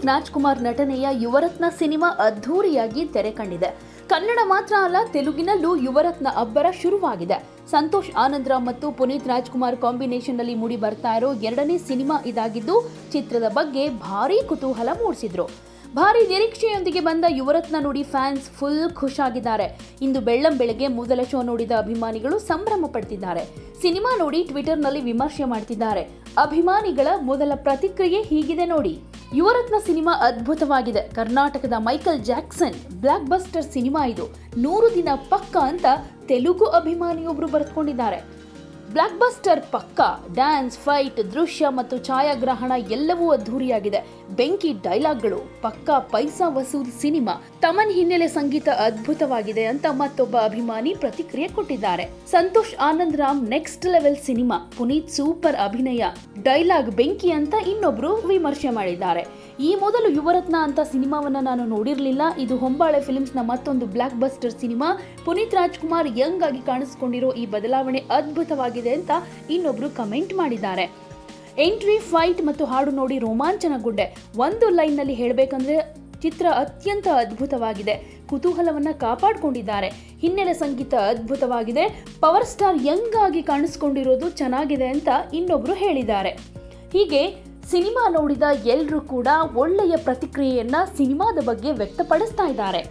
ಪುನೀತ್ ರಾಜ್ಕುಮಾರ್ ನಟನೆಯ ಯುವರತ್ನ ಸಿನಿಮಾ ಅದ್ಧೂರಿಯಾಗಿ ತೆರೆ ಕಂಡಿದೆ ಕನ್ನಡ ಮಾತ್ರ ಅಲ್ಲ ತೆಲುಗಿನಲ್ಲೂ ಯುವರತ್ನ ಅಬ್ಬರ ಶುರುವಾಗಿದೆ ಸಂತೋಷ್ ಆನಂದ್ರಾಮ್ ಮತ್ತು ಪುನೀತ್ ರಾಜ್ಕುಮಾರ್ ಕಾಂಬಿನೇಷನ್ ನಲ್ಲಿ ಮೂಡಿ ಬರ್ತಾ ಇರೋ ಎರಡನೇ ಸಿನಿಮಾ ಇದಾಗಿದ್ದು ಚಿತ್ರದ ಬಗ್ಗೆ ಭಾರೀ ಕುತೂಹಲ ಮೂಡಿಸಿದ್ರು ಭಾರಿ ನಿರೀಕ್ಷೆಯೊಂದಿಗೆ ಬಂದ ಯುವರತ್ನ ನೋಡಿ ಫ್ಯಾನ್ಸ್ ಫುಲ್ ಖುಷಾಗಿದ್ದಾರೆ ಇಂದು ಬೆಳ್ಳಂ ಬೆಳಗ್ಗೆ ಮೊದಲ ಶೋ ನೋಡಿದ ಅಭಿಮಾನಿಗಳು ಸಂಭ್ರಮ ಪಡ್ತಿದ್ದಾರೆ ಸಿನಿಮಾ ನೋಡಿ ಟ್ವಿಟರ್ನಲ್ಲಿ ವಿಮರ್ಶೆ ಮಾಡ್ತಿದ್ದಾರೆ ಅಭಿಮಾನಿಗಳ ಮೊದಲ ಪ್ರತಿಕ್ರಿಯೆ ಹೀಗಿದೆ ನೋಡಿ ಯುವರತ್ನ ಸಿನಿಮಾ ಅದ್ಭುತವಾಗಿದೆ ಕರ್ನಾಟಕದ ಮೈಕಲ್ ಜಾಕ್ಸನ್ ಬ್ಲಾಕ್ ಬಸ್ಟರ್ ಸಿನಿಮಾ ಇದು ನೂರು ದಿನ ಪಕ್ಕ ಅಂತ ತೆಲುಗು ಅಭಿಮಾನಿಯೊಬ್ರು ಬರೆದುಕೊಂಡಿದ್ದಾರೆ ಬ್ಲಾಕ್ ಬಸ್ಟರ್ ಪಕ್ಕ ಡ್ಯಾನ್ಸ್ ಫೈಟ್ ದೃಶ್ಯ ಮತ್ತು ಛಾಯಾಗ್ರಹಣ ಎಲ್ಲವೂ ಅದ್ಧೂರಿಯಾಗಿದೆ ಬೆಂಕಿ ಡೈಲಾಗ್ಗಳು ಪಕ್ಕ ಪೈಸಾ ವಸೂಲ್ ಸಿನಿಮಾ ತಮನ್ ಹಿನ್ನೆಲೆ ಸಂಗೀತ ಅದ್ಭುತವಾಗಿದೆ ಅಂತ ಮತ್ತೊಬ್ಬ ಅಭಿಮಾನಿ ಪ್ರತಿಕ್ರಿಯೆ ಕೊಟ್ಟಿದ್ದಾರೆ ಸಂತೋಷ್ ಆನಂದ್ ರಾಮ್ ನೆಕ್ಸ್ಟ್ ಲೆವೆಲ್ ಸಿನಿಮಾ ಪುನೀತ್ ಸೂಪರ್ ಅಭಿನಯ ಡೈಲಾಗ್ ಬೆಂಕಿ ಅಂತ ಇನ್ನೊಬ್ರು ವಿಮರ್ಶೆ ಮಾಡಿದ್ದಾರೆ ಈ ಮೊದಲು ಯುವರತ್ನ ಅಂತ ಸಿನಿಮಾವನ್ನ ನಾನು ನೋಡಿರಲಿಲ್ಲ ಇದು ಹೊಂಬಾಳೆ ಫಿಲ್ಮ್ಸ್ನ ಮತ್ತೊಂದು ಬ್ಲಾಕ್ ಬಸ್ಟರ್ ಸಿನಿಮಾ ಪುನೀತ್ ರಾಜ್ಕುಮಾರ್ ಯಂಗ್ ಆಗಿ ಕಾಣಿಸಿಕೊಂಡಿರೋ ಈ ಬದಲಾವಣೆ ಅದ್ಭುತವಾಗಿದೆ ಅಂತ ಇನ್ನೊಬ್ರು ಕಮೆಂಟ್ ಮಾಡಿದ್ದಾರೆ ಎಂಟ್ರಿ ಫೈಟ್ ಮತ್ತು ಹಾಡು ನೋಡಿ ರೋಮಾಂಚನಗೊಂಡೆ ಒಂದು ಲೈನ್ನಲ್ಲಿ ಹೇಳಬೇಕಂದ್ರೆ ಚಿತ್ರ ಅತ್ಯಂತ ಅದ್ಭುತವಾಗಿದೆ ಕುತೂಹಲವನ್ನ ಕಾಪಾಡಿಕೊಂಡಿದ್ದಾರೆ ಹಿನ್ನೆಲೆ ಸಂಗೀತ ಅದ್ಭುತವಾಗಿದೆ ಪವರ್ ಸ್ಟಾರ್ ಯಂಗ್ ಆಗಿ ಕಾಣಿಸ್ಕೊಂಡಿರೋದು ಚೆನ್ನಾಗಿದೆ ಅಂತ ಇನ್ನೊಬ್ರು ಹೇಳಿದ್ದಾರೆ ಹೀಗೆ ಸಿನಿಮಾ ನೋಡಿದ ಎಲ್ಲರೂ ಕೂಡ ಒಳ್ಳೆಯ ಪ್ರತಿಕ್ರಿಯೆಯನ್ನ ಸಿನಿಮಾದ ಬಗ್ಗೆ ವ್ಯಕ್ತಪಡಿಸ್ತಾ ಇದ್ದಾರೆ